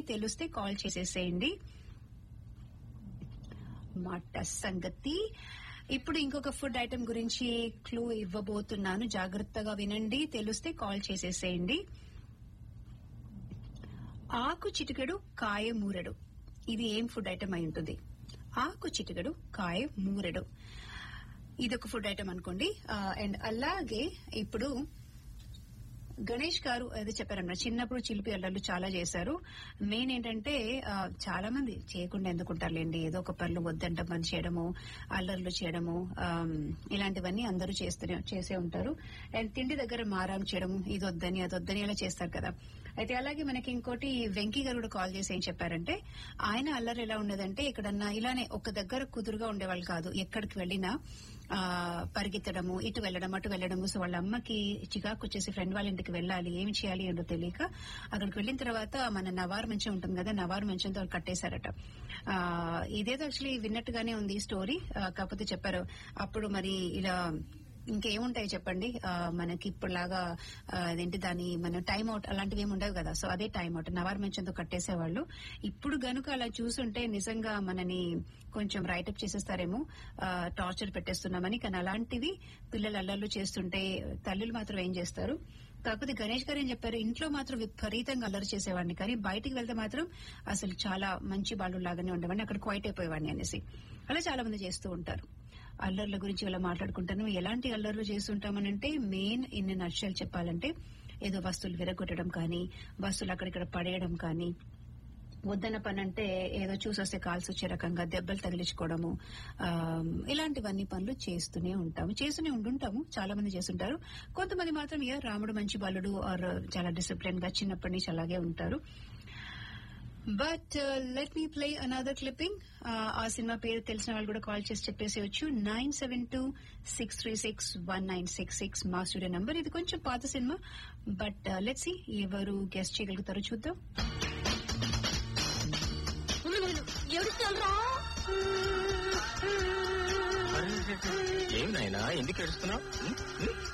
తెలిస్తే కాల్ చేసేసేయండి మాట సంగతి ఇప్పుడు ఇంకొక ఫుడ్ ఐటమ్ గురించి క్లూ ఇవ్వబోతున్నాను జాగ్రత్తగా వినండి తెలిస్తే కాల్ చేసేసేయండి ఆకు చిటికెడు కాయ మూరెడు ఇది ఏం ఫుడ్ ఐటమ్ అయి ఉంటుంది ఆకు చిటికెడు కాయ మూరెడు ఇది ఒక ఫుడ్ ఐటమ్ అనుకోండి అండ్ అలాగే ఇప్పుడు గణేష్ గారు అది చెప్పారన్నమాట చిన్నప్పుడు చిలిపి అల్లర్లు చాలా చేశారు మెయిన్ ఏంటంటే ఆ, చాలా మంది చేయకుండా ఎందుకుంటారులేండి ఏదో ఒక పనులు వద్దంట పని చేయడము అల్లర్లు చేయడము ఆమ్, ఇలాంటివన్నీ అందరూ చేస్తూనే చేసే ఉంటారు అండ్ తిండి దగ్గర మారాం చేయడము ఇది వద్దని అది వద్దని ఇలా చేస్తారు కదా అయితే అలాగే మనకి ఇంకోటి వెంకీ గారు కూడా కాల్ చేసి ఏం చెప్పారంటే ఆయన అల్లరి ఎలా ఉండేదంటే ఎక్కడన్నా ఇలానే ఒక దగ్గర కుదురుగా ఉండేవాళ్ళు కాదు ఎక్కడికి వెళ్ళినా ఆ పరిగెత్తడము ఇటు వెళ్ళడం అటు వెళ్ళడము సో వాళ్ళ అమ్మకి చికాకు వచ్చేసి ఫ్రెండ్ వాళ్ళ ఇంటికి వెళ్ళాలి ఏమి చేయాలి ఏంటో తెలియక అక్కడికి వెళ్ళిన తర్వాత మన నవారు మంచం ఉంటుంది కదా నవారు మంచంతో వాళ్ళు కట్టేశారట ఆ ఇదేదో యాక్చువల్లీ విన్నట్టుగానే ఉంది ఈ స్టోరీ ఆ, కాకపోతే చెప్పారు అప్పుడు మరి ఇలా ఇంకేముంటాయి చెప్పండి ఆ, మనకి ఇప్పుడులాగా ఆ, అదేంటి దాని మన టైం అవుట్ అలాంటివి ఏమి ఉండవు కదా సో అదే టైం అవుట్ నవారు మంచంతో కట్టేసేవాళ్ళు ఇప్పుడు గనుక అలా చూసుంటే నిజంగా మనని కొంచెం రైటప్ చేసేస్తారేమో టార్చర్ పెట్టేస్తున్నామని కానీ అలాంటివి పిల్లలు అల్లర్లు చేస్తుంటే తల్లులు మాత్రం ఏం చేస్తారు కాకపోతే గణేష్ గారు ఏం చెప్పారు ఇంట్లో మాత్రం విపరీతంగా అల్లరి చేసేవాడిని కానీ బయటికి వెళ్తే మాత్రం అసలు చాలా మంచి బాలు లాగానే ఉండేవాడిని అక్కడ క్వైట్ అయిపోయేవాడిని అనేసి అలా చాలా మంది చేస్తూ ఉంటారు అల్లర్ల గురించి ఇలా మాట్లాడుకుంటాను ఎలాంటి అల్లర్లు చేస్తుంటామనంటే మెయిన్ ఇన్ని నష్టాలు చెప్పాలంటే ఏదో వస్తువులు విరగొట్టడం కానీ వస్తువులు అక్కడిక్కడ పడేయడం కానీ వద్దన్న పని అంటే ఏదో చూసొస్తే కాల్సి వచ్చే రకంగా దెబ్బలు తగిలించుకోవడము ఆ, ఇలాంటివన్నీ పనులు చేస్తూనే ఉంటాము చేస్తూనే ఉంటుంటాము చాలా మంది చేస్తుంటారు కొంతమంది మాత్రం ఇక రాముడు మంచి బాలుడు ఆర్ చాలా డిసిప్లిన్ గా చిన్నప్పటి నుంచి అలాగే ఉంటారు but let me play another clipping ఆ సినిమా పేరు తెలిసిన వాళ్ళు కూడా కాల్ చేసి చెప్పేసేయచ్చు nine seven two six three six one nine six six మా స్టూడియో నంబర్ ఇది కొంచెం పాత సినిమా బట్ లెట్ సి ఎవరు గెస్ట్ చేయగలుగుతారో చూద్దాం ఎవరిస్తారా ఏం నాయనా ఎందుకు ఏడుస్తున్నావు